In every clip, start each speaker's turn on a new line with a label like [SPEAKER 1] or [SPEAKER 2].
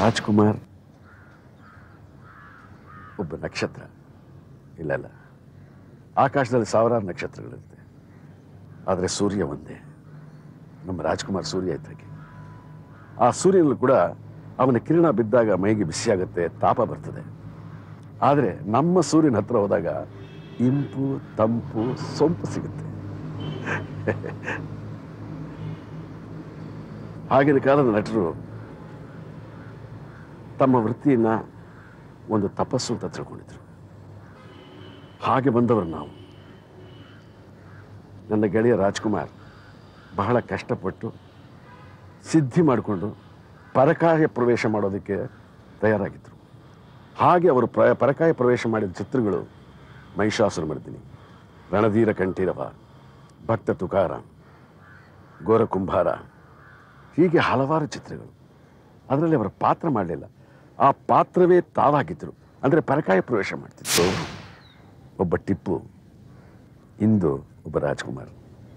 [SPEAKER 1] ರಾಜ್ಕುಮಾರ್ ಒಬ್ಬ ನಕ್ಷತ್ರ ಇಲ್ಲ ಇಲ್ಲ ಆಕಾಶದಲ್ಲಿ ಸಾವಿರಾರು ನಕ್ಷತ್ರಗಳಿರುತ್ತೆ ಆದರೆ ಸೂರ್ಯ ಒಂದೇ ನಮ್ಮ ರಾಜ್ಕುಮಾರ್ ಸೂರ್ಯ ಇದ್ದಾಗೆ ಆ ಸೂರ್ಯನಲ್ಲೂ ಕೂಡ ಅವನ ಕಿರಣ ಬಿದ್ದಾಗ ಮೈಗೆ ಬಿಸಿಯಾಗುತ್ತೆ ತಾಪ ಬರ್ತದೆ ಆದರೆ ನಮ್ಮ ಸೂರ್ಯನ ಹತ್ರ ಹೋದಾಗ ಇಂಪು ತಂಪು ಸೊಂಪು ಸಿಗುತ್ತೆ ಆಗಿನ ಕಾಲದ ನಟರು ತಮ್ಮ ವೃತ್ತಿಯನ್ನ ಒಂದು ತಪಸ್ಸು ಅಂತ ತಿಳ್ಕೊಂಡಿದ್ರು ಹಾಗೆ ಬಂದವರು ನಾವು ನನ್ನ ಗೆಳೆಯ ರಾಜ್ಕುಮಾರ್ ಬಹಳ ಕಷ್ಟಪಟ್ಟು ಸಿದ್ಧಿ ಮಾಡಿಕೊಂಡು ಪರಕಾಯ ಪ್ರವೇಶ ಮಾಡೋದಕ್ಕೆ ತಯಾರಾಗಿದ್ದರು ಹಾಗೆ ಅವರು ಪ್ರ ಪರಕಾಯ ಪ್ರವೇಶ ಮಾಡಿದ ಚಿತ್ರಗಳು ಮಹಿಷಾಸುರ ಮರ್ದಿನಿ ರಣಧೀರ ಕಂಠೀರವ ಭಕ್ತ ತುಕಾರಾಮ್ ಗೋರ ಕುಂಭಾರ ಹೀಗೆ ಹಲವಾರು ಚಿತ್ರಗಳು ಅದರಲ್ಲಿ ಅವರ ಪಾತ್ರ ಮಾಡಲಿಲ್ಲ ಆ ಪಾತ್ರವೇ ತಾವಾಗಿದ್ದರು ಅಂದರೆ ಪರಕಾಯ ಪ್ರವೇಶ ಮಾಡ್ತಿದ್ರು ಒಬ್ಬ ಟಿಪ್ಪು ಇಂದು ಒಬ್ಬ ರಾಜ್ಕುಮಾರ್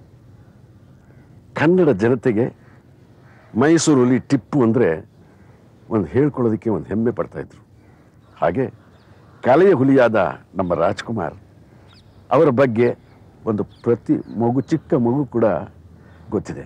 [SPEAKER 1] ಕನ್ನಡ ಜನತೆಗೆ ಮೈಸೂರಲ್ಲಿ ಟಿಪ್ಪು ಅಂದರೆ ಒಂದು ಹೇಳ್ಕೊಳ್ಳೋದಕ್ಕೆ ಒಂದು ಹೆಮ್ಮೆ ಪಡ್ತಾ ಇದ್ರು ಹಾಗೆ ಕಲೆಯ ಹುಲಿಯಾದ ನಮ್ಮ ರಾಜ್ಕುಮಾರ್ ಅವರ ಬಗ್ಗೆ ಒಂದು ಪ್ರತಿ ಮಗು ಚಿಕ್ಕ ಮಗು ಕೂಡ ಗೊತ್ತಿದೆ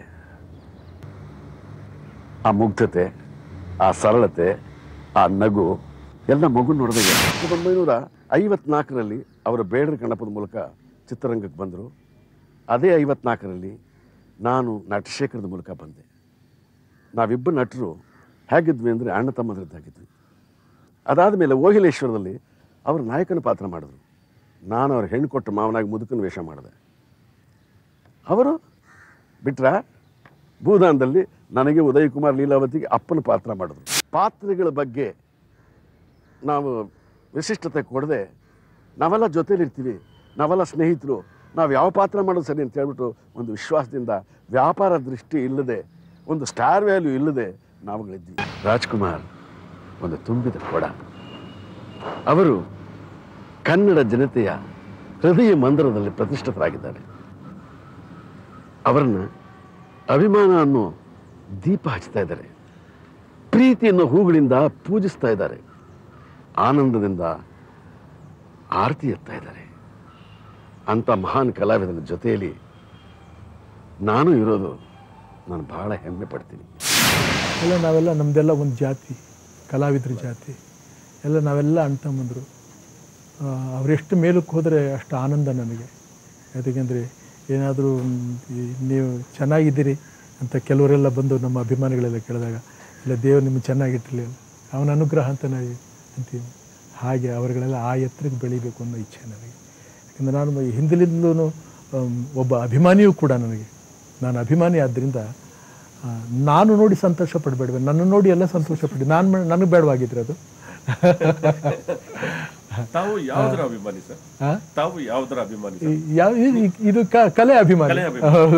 [SPEAKER 1] ಆ ಮುಗ್ಧತೆ ಆ ಸರಳತೆ ಆ ನಗು ಎಲ್ಲ ಮಗು ನೋಡಿದಾಗ ಸಾವಿರದ ಒಂಬೈನೂರ ಐವತ್ನಾಲ್ಕರಲ್ಲಿ ಅವರ ಬೇಡರ ಕಣಪದ ಮೂಲಕ ಚಿತ್ರರಂಗಕ್ಕೆ ಬಂದರು ಅದೇ ಐವತ್ನಾಲ್ಕರಲ್ಲಿ ನಾನು ನಟಶೇಖರದ ಮೂಲಕ ಬಂದೆ ನಾವಿಬ್ಬರು ನಟರು ಹೇಗಿದ್ವಿ ಅಂದರೆ ಅಣ್ಣ ತಮ್ಮದ್ರದ್ದಾಗಿದ್ವಿ ಅದಾದ ಮೇಲೆ ಓಹಿಲೇಶ್ವರದಲ್ಲಿ ಅವರು ನಾಯಕನ ಪಾತ್ರ ಮಾಡಿದ್ರು ನಾನು ಅವ್ರ ಹೆಣ್ಣು ಕೊಟ್ಟು ಮಾವನಾಗಿ ಮುದುಕನ ವೇಷ ಮಾಡಿದೆ ಅವರು ಬಿಟ್ರ ಭೂದಾನದಲ್ಲಿ ನನಗೆ ಉದಯ್ ಕುಮಾರ್ ಲೀಲಾವತಿಗೆ ಅಪ್ಪನ ಪಾತ್ರ ಮಾಡಿದ್ರು ಪಾತ್ರಗಳ ಬಗ್ಗೆ ನಾವು ವಿಶಿಷ್ಟತೆ ಕೊಡದೆ ನಾವೆಲ್ಲ ಜೊತೆಲಿರ್ತೀವಿ ನಾವೆಲ್ಲ ಸ್ನೇಹಿತರು ನಾವು ಯಾವ ಪಾತ್ರ ಮಾಡೋದು ಸರಿ ಅಂತ ಹೇಳ್ಬಿಟ್ಟು ಒಂದು ವಿಶ್ವಾಸದಿಂದ ವ್ಯಾಪಾರ ದೃಷ್ಟಿ ಇಲ್ಲದೆ ಒಂದು ಸ್ಟಾರ್ ವ್ಯಾಲ್ಯೂ ಇಲ್ಲದೆ ನಾವುಗಳಿದ್ವಿ ರಾಜ್ಕುಮಾರ್ ಒಂದು ತುಂಬಿದ ಕೊಡ ಅವರು ಕನ್ನಡ ಜನತೆಯ ಹೃದಯ ಮಂದಿರದಲ್ಲಿ ಪ್ರತಿಷ್ಠಿತರಾಗಿದ್ದಾರೆ ಅವರನ್ನ ಅಭಿಮಾನ ಅನ್ನೋ ದೀಪ ಹಚ್ತಾ ಇದ್ದಾರೆ ಪ್ರೀತಿ ಅನ್ನೋ ಹೂಗಳಿಂದ ಪೂಜಿಸ್ತಾ ಇದ್ದಾರೆ ಆನಂದದಿಂದ ಆರತಿ ಎತ್ತಾ ಇದ್ದಾರೆ ಅಂಥ ಮಹಾನ್ ಕಲಾವಿದನ ಜೊತೆಯಲ್ಲಿ ನಾನು ಇರೋದು ನಾನು ಬಹಳ ಹೆಮ್ಮೆ ಪಡ್ತೀನಿ
[SPEAKER 2] ಎಲ್ಲ ನಾವೆಲ್ಲ ನಮ್ಮದೆಲ್ಲ ಒಂದು ಜಾತಿ ಕಲಾವಿದ್ರ ಜಾತಿ ಎಲ್ಲ ನಾವೆಲ್ಲ ಅಣ್ತಮ್ಮಂದರು ಅವರೆಷ್ಟು ಮೇಲಕ್ಕೆ ಹೋದರೆ ಅಷ್ಟು ಆನಂದ ನನಗೆ ಯಾಕೆಂದರೆ ಏನಾದರೂ ನೀವು ಚೆನ್ನಾಗಿದ್ದೀರಿ ಅಂತ ಕೆಲವರೆಲ್ಲ ಬಂದು ನಮ್ಮ ಅಭಿಮಾನಿಗಳೆಲ್ಲ ಕೇಳಿದಾಗ ಇಲ್ಲ ದೇವರು ನಿಮ್ಗೆ ಚೆನ್ನಾಗಿಟ್ಟಿರಲಿಲ್ಲ ಅವನ ಅನುಗ್ರಹ ಅಂತ ನಾವು ಅಂತೀವಿ ಹಾಗೆ ಅವರುಗಳೆಲ್ಲ ಆ ಎತ್ತರಕ್ಕೆ ಬೆಳಿಬೇಕು ಅನ್ನೋ ಇಚ್ಛೆ ನನಗೆ ಯಾಕಂದರೆ ನಾನು ಹಿಂದಿಲಿಂದಲೂ ಒಬ್ಬ ಅಭಿಮಾನಿಯೂ ಕೂಡ ನನಗೆ ನಾನು ಅಭಿಮಾನಿ ಆದ್ದರಿಂದ ಆ, ನಾನು ನೋಡಿ ಸಂತೋಷ ಪಡಬೇಡ್ವೆ ನನ್ನ ನೋಡಿ ಎಲ್ಲ ಸಂತೋಷ ಪಡಿ ನಾನು ನನಗೆ ಬೇಡವಾಗಿದ್ರೆ ಅದು
[SPEAKER 3] ತಾವು ಯಾವುದರ ಅಭಿಮಾನಿ ಸರ್
[SPEAKER 2] ಆ?
[SPEAKER 3] ತಾವು ಯಾವುದರ ಅಭಿಮಾನಿ ಸರ್
[SPEAKER 2] ಈ- ಯಾವ ಇದು- ಇದು ಕ- ಕಲೆ ಅಭಿಮಾನಿ
[SPEAKER 3] ಕಲೆ ಅಭಿಮಾನಿ.
[SPEAKER 2] ಹೌದು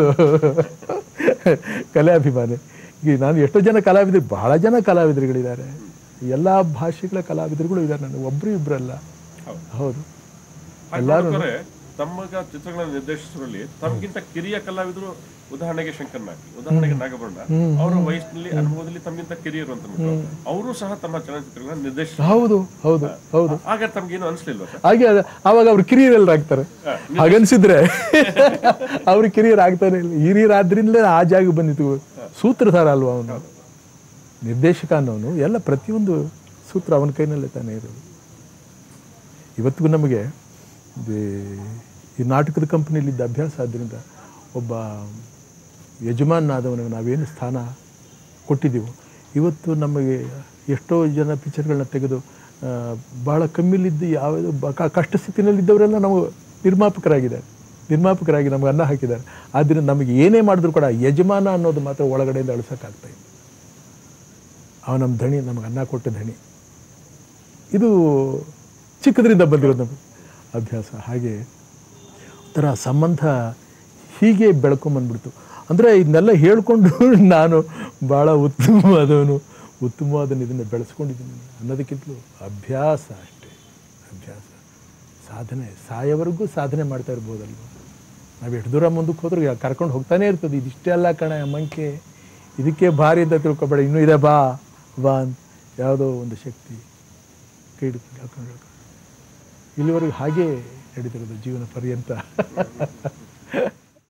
[SPEAKER 2] ಕಲೆ ಅಭಿಮಾನಿ ಈಗ ನಾನು ಎಷ್ಟೋ ಜನ ಕಲಾವಿದರು ಬಹಳ ಜನ ಕಲಾವಿದರುಗಳಿದ್ದಾರೆ ಎಲ್ಲ ಭಾಷೆಗಳ ಕಲಾವಿದರುಗಳು ಇದ್ದಾರೆ ನನಗೆ ಒಬ್ರು ಇಬ್ಬರಲ್ಲ
[SPEAKER 3] ಹೌದು.
[SPEAKER 2] ಹೌದು
[SPEAKER 3] ಹಾಗೆ ನೋಡ್ಬೇಕಾದ್ರೆ ತಮ್ಮಗ ಚಿತ್ರಗಳನ್ನು ನಿರ್ದೇಶಿಸುವಲ್ಲಿ ತಮಗಿಂತ ಕಿರಿಯ ಕಲಾವಿದರು ಉದಾಹರಣೆಗೆ ಶಂಕರ್ ನಾಗಿ ಉದಾಹರಣೆಗೆ ನಾಗಭರಣ ಅವರ ವಯಸ್ಸಿನಲ್ಲಿ ಅನುಭವದಲ್ಲಿ ತಮಗಿಂತ ಕಿರಿಯರು ಅಂತ ಅವರು ಸಹ ತಮ್ಮ ಚಲನಚಿತ್ರಗಳನ್ನ ನಿರ್ದೇಶಿಸ
[SPEAKER 2] ಹೌದು ಹೌದು ಹೌದು
[SPEAKER 3] ಆಗ ತಮ್ಗೇನು ಅನ್ಸ್ಲಿಲ್ವಾ ಸರ್
[SPEAKER 2] ಹಾಗೆ ಅದ- ಆವಾಗ ಅವ್ರು ಕಿರಿಯರೆಲ್ಲ ಆಗ್ತಾರೆ ಹಾಗನ್ಸಿದ್ರೆ ಅವ್ರು ಕಿರಿಯರ್ ಆಗ್ತಾನೆ ಇಲ್ಲ ಹಿರಿಯರಾದ್ರಿಂದಲೇ ಆ ಜಾಗ ಬಂದಿತ್ತು ಸೂತ್ರಧಾರ ಅಲ್ವಾ ಅವನು ನಿರ್ದೇಶಕ ಅನ್ನೋನು ಎಲ್ಲ ಪ್ರತಿಯೊಂದು ಸೂತ್ರ ಅವನ ಕೈನಲ್ಲೇ ತಾನೇ ಇರೋದು ಇವತ್ತಿಗೂ ನಮಗೆ ಈ- ಈ ನಾಟಕದ ಕಂಪನಿಲಿದ್ದ ಅಭ್ಯಾಸ ಆದ್ದರಿಂದ ಒಬ್ಬ ಯಜಮಾನಾದವನಿಗೆ ನಾವೇನು ಸ್ಥಾನ ಕೊಟ್ಟಿದ್ದೀವೋ ಇವತ್ತು ನಮಗೆ ಎಷ್ಟೋ ಜನ ಪಿಕ್ಚರ್ಗಳನ್ನ ತೆಗೆದು ಆ, ಭಾಳ ಕಮ್ಮಿಲಿದ್ದು ಯಾವುದು ಬ- ಕ- ಕಷ್ಟ ಸ್ಥಿತಿನಲ್ಲಿದ್ದವರೆಲ್ಲ ನಾವು ನಿರ್ಮಾಪಕರಾಗಿದ್ದಾರೆ ನಿರ್ಮಾಪಕರಾಗಿ ನಮ್ಗೆ ಅನ್ನ ಹಾಕಿದ್ದಾರೆ ಆದ್ದರಿಂದ ನಮಗೆ ಏನೇ ಮಾಡಿದ್ರು ಕೂಡ ಯಜಮಾನ ಅನ್ನೋದು ಮಾತ್ರ ಒಳಗಡೆಯಿಂದ ಅಳಿಸೋಕ್ಕಾಗ್ತಾ ಇಲ್ಲ ಅವ ನಮ್ಮ ಧಣಿ ನಮಗೆ ಅನ್ನ ಕೊಟ್ಟ ಧಣಿ ಇದು ಚಿಕ್ಕದ್ರಿಂದ ಬಂದಿರೋದು ನಮಗೆ ಅಭ್ಯಾಸ ಹಾಗೆ ಒಂಥರ ಸಂಬಂಧ ಹೀಗೆ ಬೆಳ್ಕೊಂಬಂದ್ಬಿಡ್ತು ಅಂದರೆ ಇದನ್ನೆಲ್ಲ ಹೇಳ್ಕೊಂಡು ನಾನು ಭಾಳ ಉತ್ತಮವಾದವನು ಉತ್ತಮವಾದ ಇದನ್ನು ಬೆಳೆಸ್ಕೊಂಡಿದ್ದೀನಿ ಅನ್ನೋದಕ್ಕಿಂತಲೂ ಅಭ್ಯಾಸ ಅಷ್ಟೇ ಅಭ್ಯಾಸ ಸಾಧನೆ ಸಾಯೋವರೆಗೂ ಸಾಧನೆ ಮಾಡ್ತಾ ಇರ್ಬೋದಲ್ವ ನಾವು ಎಷ್ಟು ದೂರ ಮುಂದಕ್ಕೆ ಹೋದ್ರೆ ಕರ್ಕೊಂಡು ಹೋಗ್ತಾನೆ ಇರ್ತದೆ ಇದಿಷ್ಟೇ ಅಲ್ಲ ಕಣ ಮಂಕೆ ಇದಕ್ಕೆ ಭಾರಿ ಅಂತ ತಿಳ್ಕೊಬೇಡ ಇನ್ನೂ ಇದೆ ಬಾ ಬಾ ಅಂತ ಯಾವುದೋ ಒಂದು ಶಕ್ತಿ ಕೈ ಹಿಡ್ಕೊಂಡು ಹಾಕೊಂಡು ಹೇಳ್ಕೊಂಡು ಇಲ್ಲಿವರೆಗೂ ಹಾಗೇ ನಡೀತಿರೋದು ಜೀವನ ಪರ್ಯಂತ